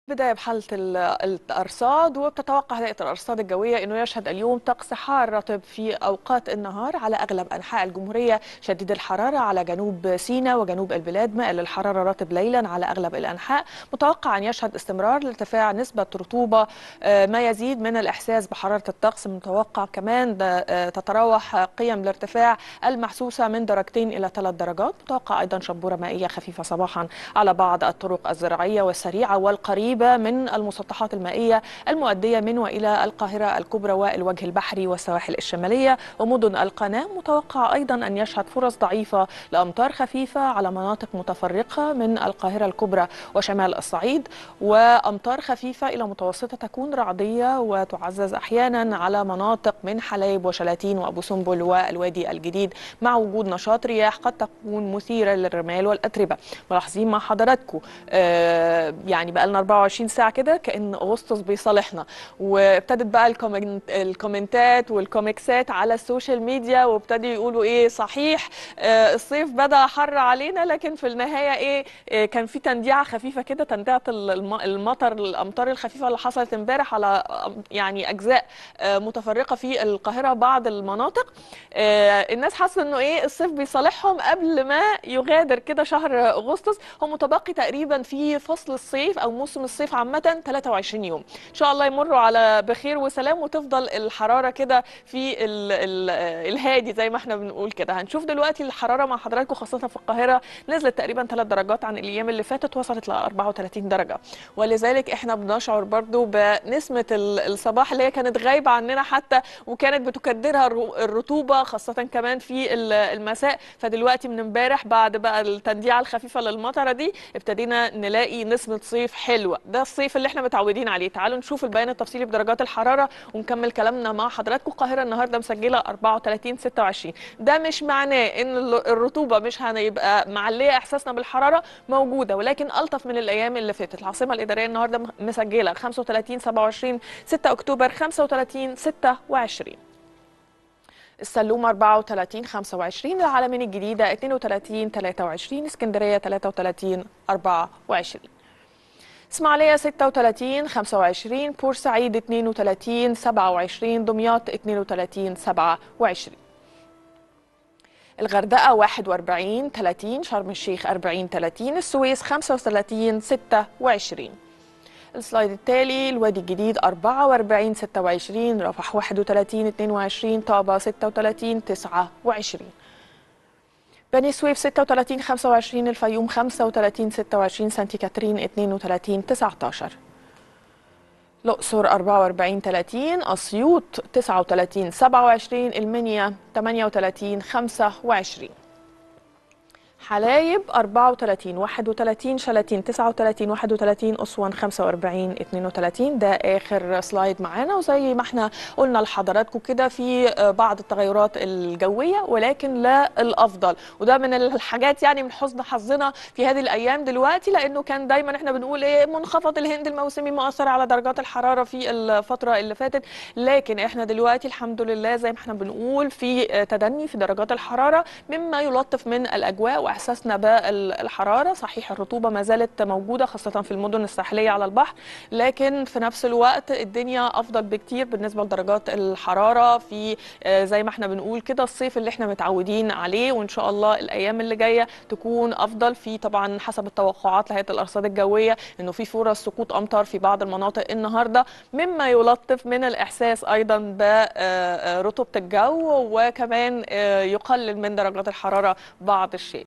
بداية بحالة ال- الأرصاد وبتتوقع هيئة الأرصاد الجوية أنه يشهد اليوم طقس حار رطب في أوقات النهار على أغلب أنحاء الجمهورية شديد الحرارة على جنوب سيناء وجنوب البلاد مائل الحرارة رطب ليلا على أغلب الأنحاء متوقع أن يشهد استمرار لارتفاع نسبة رطوبة آه، ما يزيد من الإحساس بحرارة الطقس متوقع كمان ده، آه، تتراوح قيم الارتفاع المحسوسة من درجتين إلى ثلاث درجات متوقع أيضا شبورة مائية خفيفة صباحا على بعض الطرق الزراعية والسريعة والقريبة من المسطحات المائية المؤدية من وإلى القاهرة الكبرى والوجه البحري والسواحل الشمالية ومدن القناة متوقع أيضا أن يشهد فرص ضعيفة لأمطار خفيفة على مناطق متفرقة من القاهرة الكبرى وشمال الصعيد وأمطار خفيفة إلى متوسطة تكون رعدية وتعزز أحيانا على مناطق من حلايب وشلاتين وأبو سمبل والوادي الجديد مع وجود نشاط رياح قد تكون مثيرة للرمال والأتربة ملاحظين مع حضراتكم آه يعني بقى لنا 24 ساعة كده كأن أغسطس بيصالحنا وابتدت بقى الكومنت الكومنتات والكوميكسات على السوشيال ميديا وابتدوا يقولوا ايه صحيح آه الصيف بدأ حر علينا لكن في النهاية ايه آه كان في تنديعة خفيفة كده تنديعة الم- المطر الأمطار الخفيفة اللي حصلت امبارح على آه، يعني أجزاء آه متفرقة في القاهرة بعض المناطق آه الناس حاسة انه ايه الصيف بيصالحهم قبل ما يغادر كده شهر أغسطس هو متبقي تقريبا في فصل الصيف أو موسم الصيف عامة 23 يوم إن شاء الله يمروا على بخير وسلام وتفضل الحرارة كده في ال ال الهادي زي ما احنا بنقول كده هنشوف دلوقتي الحرارة مع حضراتكم خاصة في القاهرة نزلت تقريبا 3 درجات عن الأيام اللي فاتت وصلت ل 34 درجة ولذلك احنا بنشعر برضو بنسمة ال- الصباح اللي هي كانت غايبة عننا حتى وكانت بتكدرها الر- الرطوبة خاصة كمان في ال- المساء فدلوقتي من امبارح بعد بقى التنديعة الخفيفة للمطرة دي ابتدينا نلاقي نسمة صيف حلوة ده الصيف اللي احنا متعودين عليه تعالوا نشوف البيان التفصيلي بدرجات الحرارة ونكمل كلامنا مع حضراتكم القاهرة النهاردة مسجلة 34 26 ده مش معناه ان ال- الرطوبة مش هنبقى معلية احساسنا بالحرارة موجودة ولكن ألطف من الأيام اللي فاتت العاصمة الإدارية النهاردة م- مسجلة 35 27 6 أكتوبر 35 26 السلوم 34 25 العالمين الجديدة 32 23 اسكندرية 33 24 اسماعيلية 36 25 بورسعيد 32 27 دمياط 32 27 الغردقة 41 30 شرم الشيخ 40 30 السويس 35 26 السلايد التالي الوادي الجديد 44 26 رفح 31 22 طابة 36 29 بني سويف 36 25 الفيوم 35 26 سانتي كاترين 32 19 الأقصر 44 30 أسيوط 39 27 المنيا 38 25 حلايب 34 31 شلاتين 39 31 أسوان 45 32 ده آخر سلايد معانا وزي ما احنا قلنا لحضراتكم كده في آه، بعض التغيرات الجوية ولكن لا الأفضل وده من الحاجات يعني من حسن حظنا في هذه الأيام دلوقتي لأنه كان دايما احنا بنقول ايه منخفض الهند الموسمي مؤثر على درجات الحرارة في الفترة اللي فاتت لكن احنا دلوقتي الحمد لله زي ما احنا بنقول في آه، تدني في درجات الحرارة مما يلطف من الأجواء وإحساسنا بالحرارة صحيح الرطوبة ما زالت موجودة خاصة في المدن الساحلية على البحر لكن في نفس الوقت الدنيا أفضل بكتير بالنسبة لدرجات الحرارة في آه، زي ما احنا بنقول كده الصيف اللي احنا متعودين عليه وإن شاء الله الأيام اللي جاية تكون أفضل في طبعا حسب التوقعات لهيئة الأرصاد الجوية إنه في فرص سقوط أمطار في بعض المناطق النهاردة مما يلطف من الإحساس أيضا برطوبة الجو وكمان آه، يقلل من درجات الحرارة بعض الشيء